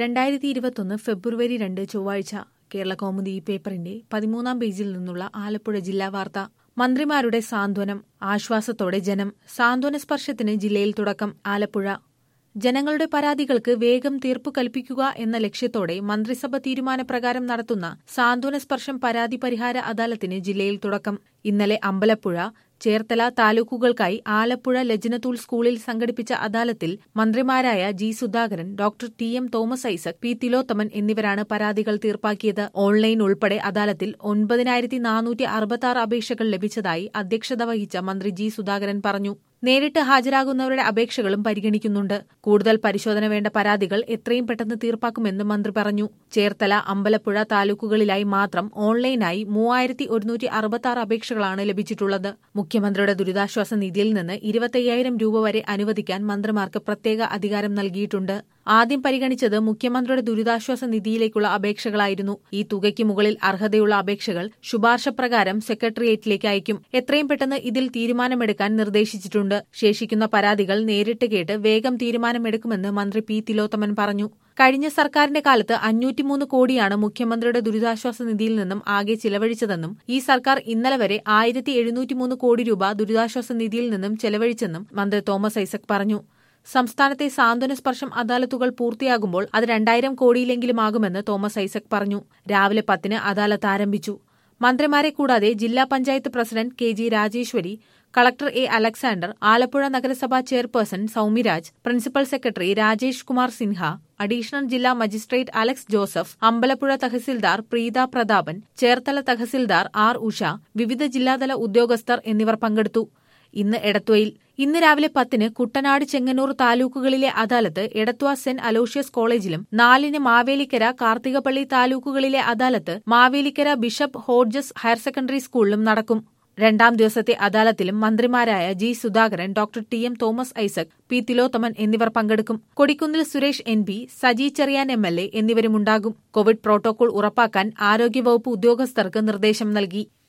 രണ്ടായിരത്തി ഇരുപത്തൊന്ന് ഫെബ്രുവരി രണ്ട് ചൊവ്വാഴ്ച കേരള കൗമുദി ഈ പേപ്പറിന്റെ പതിമൂന്നാം പേജിൽ നിന്നുള്ള ആലപ്പുഴ ജില്ലാ വാർത്ത മന്ത്രിമാരുടെ സാന്ത്വനം ആശ്വാസത്തോടെ ജനം സാന്ത്വന സ്പർശത്തിന് ജില്ലയിൽ തുടക്കം ആലപ്പുഴ ജനങ്ങളുടെ പരാതികൾക്ക് വേഗം തീർപ്പു കൽപ്പിക്കുക എന്ന ലക്ഷ്യത്തോടെ മന്ത്രിസഭ തീരുമാനപ്രകാരം നടത്തുന്ന സാന്ത്വന സ്പർശം പരാതി പരിഹാര അദാലത്തിന് ജില്ലയിൽ തുടക്കം ഇന്നലെ അമ്പലപ്പുഴ ചേർത്തല താലൂക്കുകൾക്കായി ആലപ്പുഴ ലജ്നത്തൂൾ സ്കൂളിൽ സംഘടിപ്പിച്ച അദാലത്തിൽ മന്ത്രിമാരായ G Sudhakaran doctor T M Thomas Isaac P Thilothaman എന്നിവരാണ് പരാതികൾ തീർപ്പാക്കിയത് ഓൺലൈൻ ഉൾപ്പെടെ അദാലത്തിൽ ഒൻപതിനായിരത്തി നാനൂറ്റി അറുപത്തി ആറ് അപേക്ഷകൾ ലഭിച്ചതായി അധ്യക്ഷത വഹിച്ച മന്ത്രി ജി സുധാകരൻ പറഞ്ഞു നേരിട്ട് ഹാജരാകുന്നവരുടെ അപേക്ഷകളും പരിഗണിക്കുന്നുണ്ട് കൂടുതൽ പരിശോധന വേണ്ട പരാതികൾ എത്രയും പെട്ടെന്ന് തീർപ്പാക്കുമെന്ന് മന്ത്രി പറഞ്ഞു ചേർത്തല അമ്പലപ്പുഴ താലൂക്കുകളിലായി മാത്രം ഓൺലൈനായി മൂവായിരത്തി ഒരുന്നൂറ്റി അറുപത്തി ആറ് അപേക്ഷകളാണ് ലഭിച്ചിട്ടുള്ളത് മുഖ്യമന്ത്രിയുടെ ദുരിതാശ്വാസ നിധിയിൽ നിന്ന് ഇരുപത്തയ്യായിരം രൂപ വരെ അനുവദിക്കാൻ മന്ത്രിമാർക്ക് പ്രത്യേക അധികാരം നൽകിയിട്ടുണ്ട് ആദ്യം പരിഗണിച്ചത് മുഖ്യമന്ത്രിയുടെ ദുരിതാശ്വാസ നിധിയിലേക്കുള്ള അപേക്ഷകളായിരുന്നു ഈ തുകയ്ക്ക് മുകളിൽ അർഹതയുള്ള അപേക്ഷകൾ ശുപാർശ പ്രകാരം സെക്രട്ടേറിയറ്റിലേക്ക് അയക്കും എത്രയും പെട്ടെന്ന് ഇതിൽ തീരുമാനമെടുക്കാൻ നിർദ്ദേശിച്ചിട്ടുണ്ട് ശേഷിക്കുന്ന പരാതികൾ നേരിട്ട് കേട്ട് വേഗം തീരുമാനമെടുക്കുമെന്ന് മന്ത്രി പി തിലോത്തമൻ പറഞ്ഞു കഴിഞ്ഞ സർക്കാരിന്റെ കാലത്ത് അഞ്ഞൂറ്റിമൂന്ന് കോടിയാണ് മുഖ്യമന്ത്രിയുടെ ദുരിതാശ്വാസ നിധിയിൽ നിന്നും ആകെ ചിലവഴിച്ചതെന്നും ഈ സർക്കാർ ഇന്നലെ വരെ ആയിരത്തി എഴുന്നൂറ്റിമൂന്ന് കോടി രൂപ ദുരിതാശ്വാസ നിധിയിൽ നിന്നും ചെലവഴിച്ചെന്നും മന്ത്രി തോമസ് ഐസക് പറഞ്ഞു സംസ്ഥാനത്തെ സാന്ത്വന സ്പർശം അദാലത്തുകൾ പൂർത്തിയാകുമ്പോൾ അത് രണ്ടായിരം കോടിയിലെങ്കിലുമാകുമെന്ന് തോമസ് ഐസക് പറഞ്ഞു രാവിലെ പത്തിന് അദാലത്ത് ആരംഭിച്ചു മന്ത്രിമാരെ കൂടാതെ ജില്ലാ panchayat president K G Rajeshwari collector A Alexander Alappuzha നഗരസഭാ chairperson Soumiraj principal secretary Rajesh Kumar Sinha additional ജില്ലാ മജിസ്ട്രേറ്റ് അലക്സ് ജോസഫ് അമ്പലപ്പുഴ തഹസിൽദാർ പ്രീത പ്രതാപൻ ചേർത്തല തഹസിൽദാർ ആർ ഉഷ വിവിധ ജില്ലാതല ഉദ്യോഗസ്ഥർ എന്നിവർ പങ്കെടുത്തു ഇന്ന് എടത്വയിൽ ഇന്ന് രാവിലെ പത്തിന് കുട്ടനാട് ചെങ്ങന്നൂർ താലൂക്കുകളിലെ അദാലത്ത് എടത്വ സെന്റ് അലോഷ്യസ് കോളേജിലും നാലിന് മാവേലിക്കര കാർത്തികപ്പള്ളി താലൂക്കുകളിലെ adalat Mavelikkara bishop Hodges higher secondary സ്കൂളിലും നടക്കും രണ്ടാം ദിവസത്തെ അദാലത്തിലും മന്ത്രിമാരായ G Sudhakaran doctor T M Thomas Isaac P Thilothaman എന്നിവർ പങ്കെടുക്കും Kodikunnil Suresh N P Saji Cherian M L A എന്നിവരുമുണ്ടാകും കോവിഡ് പ്രോട്ടോകോൾ ഉറപ്പാക്കാൻ ആരോഗ്യവകുപ്പ് ഉദ്യോഗസ്ഥർക്ക് നിർദ്ദേശം നൽകി